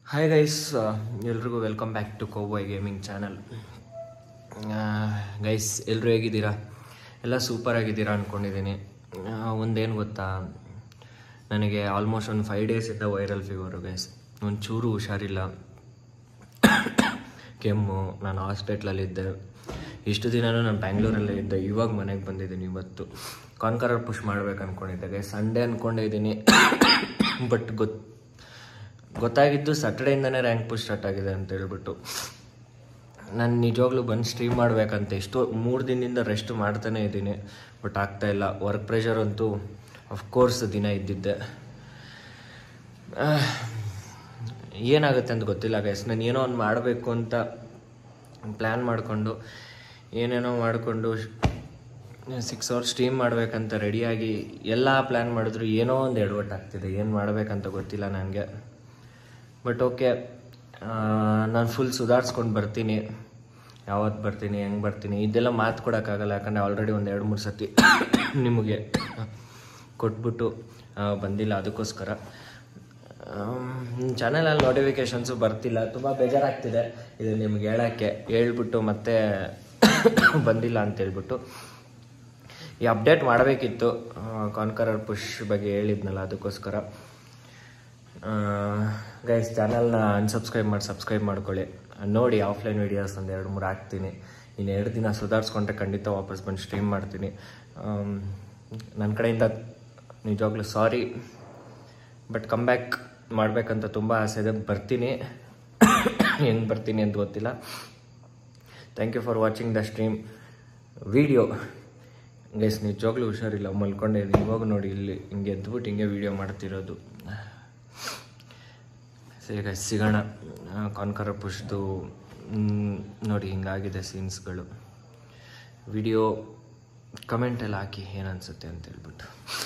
hi guys ಎಲ್ರಿಗೂ welcome back to cowboy gaming channel guys ಎಲ್ಲರೂ ಹೇಗಿದ್ದೀರಾ ಎಲ್ಲ ಸೂಪರ್ ಆಗಿದ್ದೀರಾ ಅಂದ್ಕೊಂಡಿದ್ದೀನಿ ಒಂದೇನು ಗೊತ್ತಾ ನನಗೆ ಆಲ್ಮೋಸ್ಟ್ ಒಂದು ಫೈವ್ ಡೇಸಿಂದ ವೈರಲ್ ಫೀವರು ಗೈಸ್ ಒಂಚೂರು ಹುಷಾರಿಲ್ಲ ಕೆಮ್ಮು ನಾನು ಹಾಸ್ಪಿಟ್ಲಲ್ಲಿದ್ದೆ ಇಷ್ಟು ದಿನನೂ ನಾನು ಬ್ಯಾಂಗ್ಳೂರಲ್ಲೇ ಇದ್ದೆ ಇವಾಗ ಮನೆಗೆ ಬಂದಿದ್ದೀನಿ ಇವತ್ತು ಕಾನ್ಕರರ್ ಪುಷ್ ಮಾಡ್ಬೇಕು ಅಂದ್ಕೊಂಡಿದ್ದೆ ಗೈಸ್ ಸಂಡೇ ಅಂದ್ಕೊಂಡಿದ್ದೀನಿ ಬಟ್ ಗೊತ್ತು ಗೊತ್ತಾಗಿದ್ದು ಸ್ಯಾಟರ್ಡೆಯಿಂದನೇ ರ್ಯಾಂಕ್ ಪುಷ್ ಸ್ಟಾರ್ಟ್ ಆಗಿದೆ ಅಂತ ಹೇಳ್ಬಿಟ್ಟು ನಾನು ನಿಜವಾಗ್ಲೂ ಬಂದು ಸ್ಟ್ರೀಮ್ ಮಾಡಬೇಕಂತ ಎಷ್ಟೋ ಮೂರು ದಿನದಿಂದ ರೆಸ್ಟ್ ಮಾಡ್ತಾನೇ ಇದ್ದೀನಿ ಬಟ್ ಆಗ್ತಾ ಇಲ್ಲ ವರ್ಕ್ ಪ್ರೆಷರ್ ಅಂತೂ ಅಫ್ಕೋರ್ಸ್ ದಿನ ಇದ್ದಿದ್ದೆ ಆಹ್, ಏನಾಗುತ್ತೆ ಅಂತ ಗೊತ್ತಿಲ್ಲ ಗೈಸ್ ನಾನು ಏನೋ ಒಂದು ಮಾಡಬೇಕು ಅಂತ ಪ್ಲ್ಯಾನ್ ಮಾಡಿಕೊಂಡು ಏನೇನೋ ಮಾಡಿಕೊಂಡು ಸಿಕ್ಸ್ ಅವರ್ಸ್ ಸ್ಟ್ರೀಮ್ ಮಾಡಬೇಕಂತ ರೆಡಿಯಾಗಿ ಎಲ್ಲ ಪ್ಲ್ಯಾನ್ ಮಾಡಿದ್ರು ಏನೋ ಒಂದು ಎಡವಟ್ಟು ಆಗ್ತಿದೆ ಏನು ಮಾಡಬೇಕಂತ ಗೊತ್ತಿಲ್ಲ ನನಗೆ ಬಟ್ ಓಕೆ ನಾನು ಫುಲ್ ಸುಧಾರಿಸ್ಕೊಂಡು ಬರ್ತೀನಿ ಯಾವತ್ತು ಬರ್ತೀನಿ ಹೆಂಗೆ ಬರ್ತೀನಿ ಇದೆಲ್ಲ ಮಾತು ಕೊಡೋಕ್ಕಾಗಲ್ಲ ಯಾಕಂದರೆ ಆಲ್ರೆಡಿ ಒಂದು ಎರಡು ಮೂರು ಸತಿ ನಿಮಗೆ ಕೊಟ್ಬಿಟ್ಟು ಆ, ಬಂದಿಲ್ಲ ಅದಕ್ಕೋಸ್ಕರ ಚಾನಲಲ್ಲಿ ನೋಟಿಫಿಕೇಷನ್ಸು ಬರ್ತಿಲ್ಲ ತುಂಬ ಬೇಜಾರಾಗ್ತಿದೆ ಇದು ನಿಮ್ಗೆ ಹೇಳೋಕ್ಕೆ ಹೇಳ್ಬಿಟ್ಟು ಮತ್ತೆ ಬಂದಿಲ್ಲ ಅಂತ ಹೇಳ್ಬಿಟ್ಟು ಈ ಅಪ್ಡೇಟ್ ಮಾಡಬೇಕಿತ್ತು ಕಾನ್ಕರರ್ ಪುಷ್ ಬಗ್ಗೆ ಹೇಳಿದ್ನಲ್ಲ ಅದಕ್ಕೋಸ್ಕರ ಗೈಸ್ ಚಾನಲ್ನ ಅನ್ಸಬ್ಸ್ಕ್ರೈಬ್ ಮಾಡಿ ಸಬ್ಸ್ಕ್ರೈಬ್ ಮಾಡ್ಕೊಳ್ಳಿ ನೋಡಿ ಆಫ್ಲೈನ್ ವೀಡಿಯೋಸ್ ಒಂದು ಎರಡು ಮೂರು ಹಾಕ್ತೀನಿ ಇನ್ನು ಎರಡು ದಿನ ಸುಧಾರಿಸ್ಕೊಂಡ್ರೆ ಖಂಡಿತ ವಾಪಸ್ ಬಂದು ಸ್ಟ್ರೀಮ್ ಮಾಡ್ತೀನಿ ನನ್ನ ಕಡೆಯಿಂದ ನಿಜವಾಗ್ಲೂ ಸಾರಿ ಬಟ್ ಕಮ್ ಬ್ಯಾಕ್ ಮಾಡಬೇಕಂತ ತುಂಬ ಆಸೆ ಇದೆ ಬರ್ತೀನಿ ಹೆಂಗೆ ಬರ್ತೀನಿ ಅಂತ ಗೊತ್ತಿಲ್ಲ thank you for watching the stream video guys ನಿಜವಾಗ್ಲೂ ಹುಷಾರಿಲ್ಲ ಮಲ್ಕೊಂಡೆ ಇವಾಗ ನೋಡಿ ಇಲ್ಲಿ ಹಿಂಗೆ ಎದ್ಬಿಟ್ಟು ಹಿಂಗೆ ವಿಡಿಯೋ ಮಾಡ್ತಿರೋದು ಸರಿ ಗೈಸ್ ಸಿಗೋಣ ಕಾನ್ಕರ ಪುಷ್ದು ನೋಡಿ ಹಿಂಗಾಗಿದೆ ಸೀನ್ಸ್ಗಳು ವಿಡಿಯೋ ಕಮೆಂಟಲ್ಲಿ ಹಾಕಿ ಏನನ್ಸುತ್ತೆ ಅಂತ ಹೇಳ್ಬಿಟ್ಟು